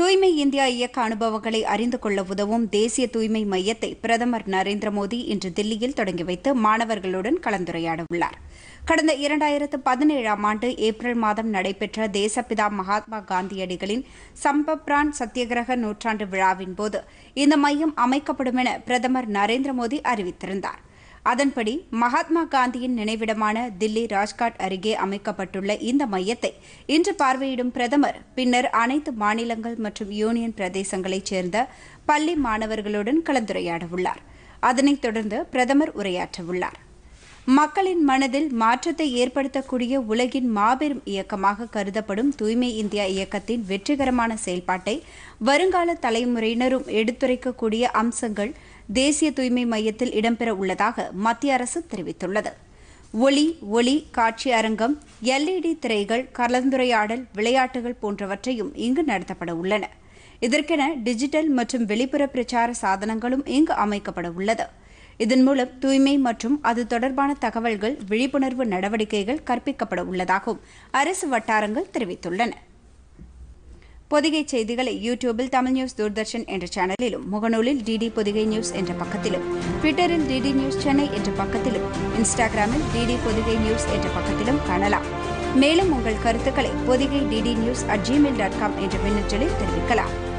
தூய்மை இந்தியா இயக்க அனுபவங்களை அறிந்து கொள்ள உதவும் தேசிய தூய்மை மையத்தை பிரதமர் நரேந்திர மோடி இன்று தில்லியில் தொடங்கி வைத்து மாணவர்களுடன் கலந்துரையாட உள்ளார் கடந்த இரண்டாயிரத்து பதினேழாம் ஆண்டு ஏப்ரல் மாதம் நடைபெற்ற தேசப்பிதா மகாத்மா காந்தியடிகளின் சம்பப்ரான் சத்தியகிரக நூற்றாண்டு விழாவின் போது இந்த மையம் அமைக்கப்படும் என பிரதமர் நரேந்திர மோடி அறிவித்திருந்தார் அதன்படி மகாத்மா காந்தியின் நினைவிடமான தில்லி ராஜ்காட் அருகே அமைக்கப்பட்டுள்ள இந்த மையத்தை இன்று பார்வையிடும் பிரதமர் பின்னர் அனைத்து மாநிலங்கள் மற்றும் யூனியன் பிரதேசங்களைச் சேர்ந்த பள்ளி மாணவர்களுடன் கலந்துரையாட உள்ளார் அதனைத் தொடர்ந்து பிரதமர் உரையாற்றவுள்ளார் மக்களின் மனதில் மாற்றத்தை ஏற்படுத்தக்கூடிய உலகின் மாபெரும் இயக்கமாக கருதப்படும் தூய்மை இந்தியா இயக்கத்தின் வெற்றிகரமான செயல்பாட்டை வருங்கால தலைமுறையினரும் எடுத்துரைக்கக்கூடிய அம்சங்கள் தேசிய தூய்மை மையத்தில் இடம்பெற உள்ளதாக மத்திய அரசு தெரிவித்துள்ளது ஒளி ஒளி காட்சி அரங்கம் எல்இடி திரைகள் கலந்துரையாடல் விளையாட்டுகள் போன்றவற்றையும் இங்கு நடத்தப்பட உள்ளன இதற்கென டிஜிட்டல் மற்றும் வெளிப்புற பிரச்சார சாதனங்களும் இங்கு அமைக்கப்பட உள்ளது இதன் மூலம் தூய்மை மற்றும் அது தொடர்பான தகவல்கள் விழிப்புணர்வு நடவடிக்கைகள் கற்பிக்கப்பட உள்ளதாகவும் அரசு வட்டாரங்கள் தெரிவித்துள்ளன பொதிகை செய்திகளை யூடியூபில் தமிழ் நியூஸ் தூர்தர்ஷன் என்ற சேனலிலும் முகநூலில் டிடி பொதிகை நியூஸ் என்ற பக்கத்திலும் ட்விட்டரில் டிடி நியூஸ் சென்னை என்ற பக்கத்திலும் இன்ஸ்டாகிராமில் டிடி பொதிகை நியூஸ் என்ற பக்கத்திலும் காணலாம் மேலும் உங்கள் கருத்துக்களை Podhigai DD news at Gmail dot com என்ற மின்னஞ்சலில் தெரிவிக்கலாம்